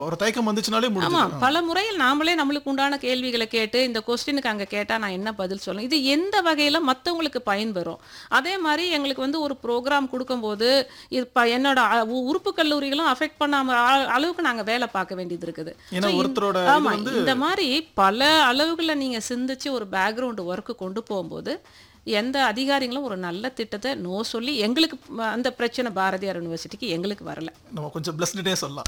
ஒரு தயக்கம் வந்துச்சுனாலே ஆமா முடிஞ்சு பல முறையில் நாமளே நம்மளுக்கு உண்டான கேள்விகளை கேட்டு இந்த கொஸ்டினுக்கு அங்க கேட்டா நான் என்ன பதில் சொல்லணும் இது எந்த வகையில மத்தவங்களுக்கு பயன்பெறும் அதே மாதிரி எங்களுக்கு வந்து ஒரு ப்ரோக்ராம் கொடுக்கும்போது இது ப- என்னோட அ- உ- உறுப்பு கல்லூரிகளும் அஃபெக்ட் பண்ணாம அ- அளவுக்கு நாங்க வேலை பார்க்க வேண்டியது இருக்குது ஏன்னா So, இந்த- ஒருத்தரோட இது ஆமா வந்து இந்த மாதிரி பல அளவுகளை நீங்க சிந்திச்சு ஒரு பேக்ரவுண்ட் ஒர்க்கு கொண்டு போகும்போது எந்த அதிகாரிகளும் ஒரு நல்ல திட்டத்தை நோ சொல்லி எங்களுக்கு ம, அந்த பிரச்சனை பாரதியார் யூனிவர்சிட்டிக்கு எங்களுக்கு வரல நம்ம கொஞ்சம் பிளஸ்டே சொல்லலாம்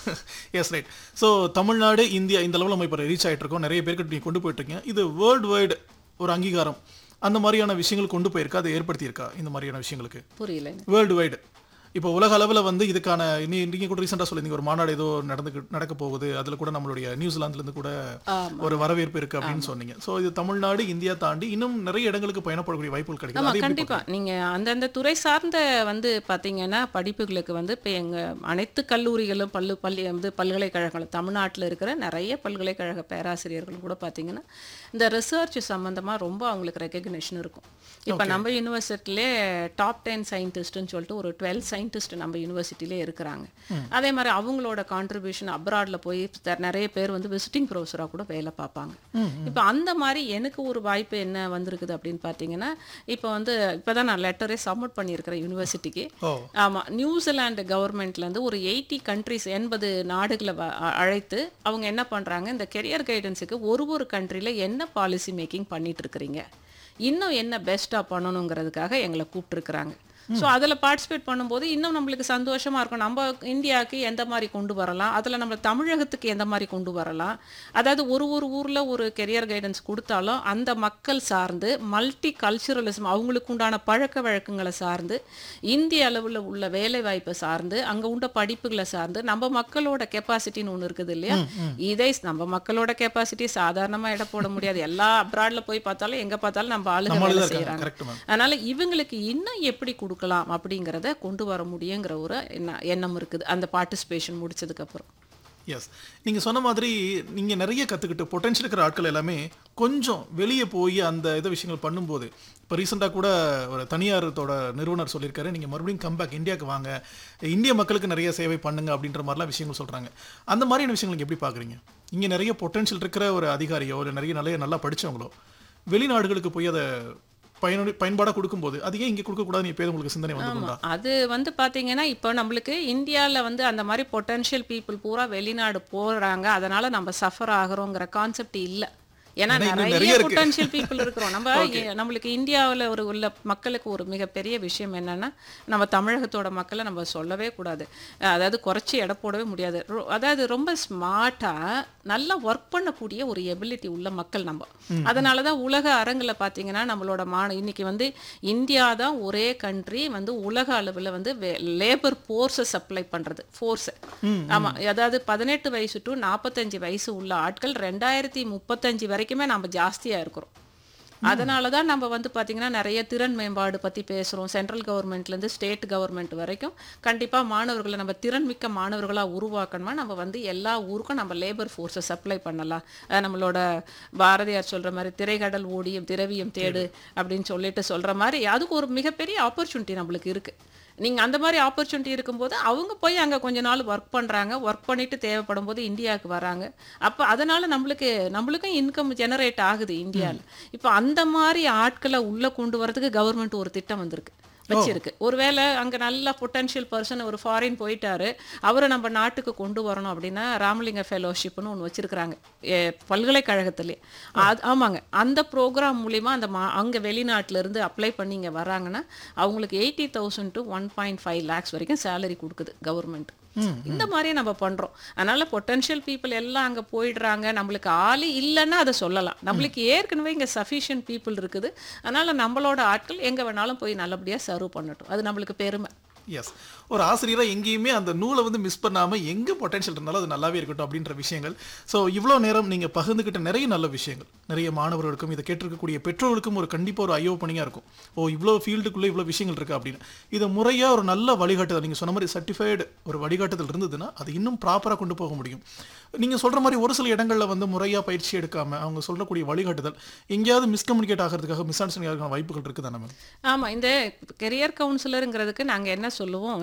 yes right so Tamil Nadu India இந்த லெவலில் நம்ம இப்போ ரீச் ஆயிட்டு இருக்கோம் நிறைய பேருக்கு நீங்கள் கொண்டு போயிட்டு இருக்கீங்க இது வேர்ல்டு வைடு ஒரு அங்கீகாரம் அந்த மாதிரியான விஷயங்கள் கொண்டு போயிருக்கா அதை ஏற்படுத்தியிருக்கா இந்த மாதிரியான விஷயங்களுக்கு புரியல எனக்கு. வேர்ல்டு வைடு இப்போ உலக அளவில் வந்து இதுக்கான நீ நீங்கள் கூட ரீசெண்டாக சொல்லியிருந்தீங்க ஒரு மாநாடு ஏதோ நடந்து நடக்க போகுது அதில் கூட நம்மளுடைய நியூசிலாந்துலேருந்து கூட ஆமா ஒரு வரவேற்பு இருக்கு அப்படின்னு சொன்னீங்க ஸோ இது தமிழ்நாடு இந்தியா தாண்டி இன்னும் நிறைய இடங்களுக்கு பயணப்படக்கூடிய வாய்ப்புகள் கிடைக்குது ஆமா அதை எப்படி கண்டிப்பா நீங்க அந்தந்த துறை சார்ந்த வந்து பாத்தீங்கன்னா படிப்புகளுக்கு வந்து இப்ப எங்க அனைத்து கல்லூரிகளும் பள்ளு பள்ளி வந்து பல்கலைக்கழகங்கள் தமிழ்நாட்டுல இருக்கிற நிறைய பல்கலைக்கழக பேராசிரியர்களும் கூட பாத்தீங்கன்னா இந்த ரிசர்ச் சம்பந்தமா ரொம்ப அவங்களுக்கு ரெக்கக்னிஷன் இருக்கும் இப்ப நம்ம யூனிவர்சிட்டிலே டாப் டென் சயின்டிஸ்ட்னு சொல்லிட்டு ஒரு டுவெல் சயின்டிஸ்ட் நம்ம யூனிவர்சிட்டிலே இருக்கிறாங்க அதே மாதிரி அவங்களோட கான்ட்ரிபியூஷன் அப்ராட்ல போய் த- நிறைய பேர் வந்து விசிட்டிங் ப்ரொஃபஸராக கூட வேலை பார்ப்பாங்க இப்போ அந்த மாதிரி எனக்கு ஒரு வாய்ப்பு என்ன வந்திருக்குது அப்படின்னு பார்த்தீங்கன்னா இப்போ வந்து இப்போ தான் நான் லெட்டரே சப்மிட் பண்ணியிருக்கிறேன் யூனிவர்சிட்டிக்கு ஓ ஆமாம் நியூசிலாந்து கவர்மெண்ட்லேருந்து ஒரு எயிட்டி கண்ட்ரிஸ் எண்பது நாடுகளை வ- அ- அழைத்து அவங்க என்ன பண்ணுறாங்க இந்த கெரியர் கைடன்ஸுக்கு ஒரு ஒரு கண்ட்ரியில் என்ன பாலிசி மேக்கிங் பண்ணிட்டு இருக்கிறீங்க இன்னும் என்ன பெஸ்ட்டாக பண்ணணுங்கிறதுக்காக எங்களை கூப்பிட்டுருக்குறாங்க ஸோ அதில் பார்ட்டிசிபேட் பண்ணும்போது இன்னும் நம்மளுக்கு சந்தோஷமா இருக்கும் நம்ம இந்தியாவுக்கு எந்த மாதிரி கொண்டு வரலாம் அதில் நம்ம தமிழகத்துக்கு எந்த மாதிரி கொண்டு வரலாம் அதாவது ஒரு ஒரு ஊரில் ஒரு கெரியர் கைடன்ஸ் கொடுத்தாலும் அந்த மக்கள் சார்ந்து மல்டி கல்ச்சுரலிசம் அவங்களுக்கு உண்டான பழக்க வழக்கங்களை சார்ந்து இந்திய அளவில் உள்ள வேலை வாய்ப்பை சார்ந்து அங்கே உண்ட படிப்புகளை சார்ந்து நம்ம மக்களோட கெப்பாசிட்டின்னு ஒன்று இருக்குது இல்லையா இதை நம்ம மக்களோட கெப்பாசிட்டி சாதாரணமாக எடை போட முடியாது எல்லா அப்ராட்ல போய் பார்த்தாலும் எங்கே பார்த்தாலும் நம்ம ஆளுங்க நம்மளே வேலை தான் இருக்காங்க செய்கிறாங்க கரெக்ட் மேம் அதனால இவங்களுக்கு இன்னும் எப்படி கொடுக்கலாம் அப்படிங்கிறத கொண்டு வர முடியுங்கிற ஒரு எண்ண- எண்ணம் இருக்குது அந்த பார்ட்டிசிபேஷன் முடிச்சதுக்கு அப்புறம் எஸ் நீங்க சொன்ன மாதிரி நீங்க நிறைய கத்துக்கிட்டு பொட்டன்ஷியல் இருக்கிற ஆட்கள் எல்லாமே கொஞ்சம் வெளியே போய் அந்த இதை விஷயங்கள் பண்ணும்போது இப்போ ரீசெண்டாக கூட ஒரு தனியாரத்தோட நிறுவனர் சொல்லியிருக்காரு நீங்கள் மறுபடியும் கம்பேக் இந்தியாவுக்கு வாங்க இந்திய மக்களுக்கு நிறைய சேவை பண்ணுங்க அப்படின்ற மாதிரிலாம் விஷயங்கள் சொல்கிறாங்க அந்த மாதிரியான விஷயங்கள் நீங்க எப்படி பார்க்குறீங்க இங்கே நிறைய பொட்டன்ஷியல் இருக்கிற ஒரு அதிகாரியோ இல்லை நிறைய நிறைய நல்லா படிச்சவங்களோ வெளிநாடுகளுக்கு போய் அதை பயனு பயன்பாடாக கொடுக்கும்போது அது ஏன் இங்கே கொடுக்கக்கூடாதுன்னு எப்போது உங்களுக்கு சிந்தனை வந்துருந்தா அது வந்து பாத்தீங்கன்னா இப்போ நம்மளுக்கு இந்தியால வந்து அந்த மாதிரி பொட்டன்ஷியல் பீப்புள் பூரா வெளிநாடு போறாங்க அதனால நம்ம சஃபர் ஆகுறோங்கிற கான்செப்ட் இல்ல ஏன்னா ஏன்னா இன்னும் நிறைய நிறைய இருக்கு. பொட்டன்ஷியல் பீப்புள் இருக்கிறோம் நம்ம இ- நம்மளுக்கு இந்தியாவுல ஒரு உள்ள மக்களுக்கு ஒரு மிகப்பெரிய விஷயம் என்னன்னா நம்ம தமிழகத்தோட மக்களை நம்ம சொல்லவே கூடாது அஹ் அதாவது குறைச்சி எடை போடவே முடியாது ரொ- அதாவது ரொம்ப ஸ்மார்ட்டா நல்லா ஒர்க் பண்ணக்கூடிய ஒரு எபிலிட்டி உள்ள மக்கள் நம்ம அதனால தான் உலக அரங்கில் பார்த்தீங்கன்னா நம்மளோட மான இன்னைக்கு வந்து இந்தியா தான் ஒரே கண்ட்ரி வந்து உலக அளவில் வந்து லேபர் ஃபோர்ஸை சப்ளை பண்ணுறது ஃபோர்ஸை ஆமாம் அதாவது பதினெட்டு வயசு டு நாற்பத்தஞ்சு வயசு உள்ள ஆட்கள் ரெண்டாயிரத்தி முப்பத்தஞ்சு வரைக்குமே நம்ம ஜாஸ்தியாக இருக்கிறோம் அதனால தான் நம்ம வந்து பார்த்திங்கன்னா நிறைய திறன் மேம்பாடு பற்றி பேசுகிறோம் சென்ட்ரல் கவர்மெண்ட்லேருந்து ஸ்டேட் கவர்மெண்ட் வரைக்கும் கண்டிப்பாக மாணவர்களை நம்ம திறன் மிக்க மாணவர்களாக உருவாக்கணுமா நம்ம வந்து எல்லா ஊருக்கும் நம்ம லேபர் ஃபோர்ஸை சப்ளை பண்ணலாம் அஹ் நம்மளோட பாரதியார் சொல்கிற மாதிரி திரைக்கடல் ஓடியும் திரவியம் தேடு அப்படின்னு சொல்லிட்டு சொல்கிற மாதிரி அதுக்கு ஒரு மிகப்பெரிய ஆப்பர்ச்சுனிட்டி நம்மளுக்கு இருக்குது நீங்கள் அந்த மாதிரி ஆப்பர்ச்சுனிட்டி இருக்கும்போது அவங்க போய் அங்கே கொஞ்ச நாள் ஒர்க் பண்ணுறாங்க ஒர்க் பண்ணிட்டு தேவைப்படும் போது இந்தியாவுக்கு வராங்க அப்போ அதனால நம்மளுக்கு நம்மளுக்கும் இன்கம் ஜெனரேட் ஆகுது இந்தியாவில் இப்போ அந்த மாதிரி ஆட்களை உள்ளே கொண்டு வரதுக்கு கவர்மெண்ட் ஒரு திட்டம் வந்திருக்கு வச்சிருக்கு ஒருவேளை அங்கே நல்ல பொட்டன்ஷியல் பர்சன் ஒரு ஃபாரின் போயிட்டாரு அவரை நம்ம நாட்டுக்கு கொண்டு வரணும் அப்படின்னா ராமலிங்க ஃபெலோஷிப்னு ஒன்று வச்சிருக்கிறாங்க எ, பல்கலைக்கழகத்திலே அது ஆமாங்க அந்த ப்ரோக்ராம் மூலிமா அந்த மா அங்கே வெளிநாட்டுல இருந்து அப்ளை பண்ணி இங்கே வராங்கன்னா அவங்களுக்கு eighty thousand to one point five lakhs வரைக்கும் சேலரி கொடுக்குது கவர்மெண்ட் இந்த மாதிரி நம்ம பண்றோம் அதனால பொட்டன்ஷியல் பீப்புள் எல்லாம் அங்க போயிடுறாங்க நம்மளுக்கு ஆளு இல்லைன்னா அதை சொல்லலாம் நம்மளுக்கு ஏற்கனவே இங்க சஃபிஷியன்ட் பீப்புள் இருக்குது அதனால நம்மளோட ஆட்கள் எங்க வேணாலும் போய் நல்லபடியா சர்வ் பண்ணட்டும் அது நம்மளுக்கு பெருமை எஸ் ஒரு ஆசிரியரா எங்கேயுமே அந்த நூலை வந்து மிஸ் பண்ணாம எங்க பொட்டன்ஷியல் இருந்தாலும் அது நல்லாவே இருக்கட்டும் அப்படின்ற விஷயங்கள் ஸோ இவ்வளோ நேரம் நீங்க பகிர்ந்துக்கிட்ட நிறைய நல்ல விஷயங்கள் நிறைய மாணவர்களுக்கும் இதை கேட்டிருக்கக்கூடிய பெற்றோருக்கும் ஒரு கண்டிப்பா ஒரு ஐயோ பணியா இருக்கும் ஓ இவ்வளோ ஃபீல்டுக்குள்ளே இவ்வளோ விஷயங்கள் இருக்கு அப்படின்னு இதை முறையா ஒரு நல்ல வழிகாட்டுதல் நீங்க சொன்ன மாதிரி சர்டிஃபைடு ஒரு வழிகாட்டுதல் இருந்ததுன்னா அது இன்னும் ப்ராப்பரா கொண்டு போக முடியும் நீங்க சொல்ற மாதிரி ஒரு சில இடங்கள்ல வந்து முறையா பயிற்சி எடுக்காம அவங்க சொல்லக்கூடிய வழிகாட்டுதல் எங்கேயாவது மிஸ்கம்யூனிகேட் ஆகிறதுக்காக மிஸ் அண்டர்ஸ்டாண்டிங் ஆகிற வாய்ப்புகள் இருக்குதானே மேம் ஆமா இந்த கெரியர் கவுன்சிலருங்கிறதுக்கு நாங்க என்ன சொல்லுவோம்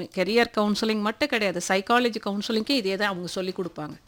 கெரியர் கவுன்சிலிங் மட்டும் கிடையாது சைக்காலஜி கவுன்சிலிங்க்கு இதே தான் அவங்க சொல்லி கொடுப்பாங்க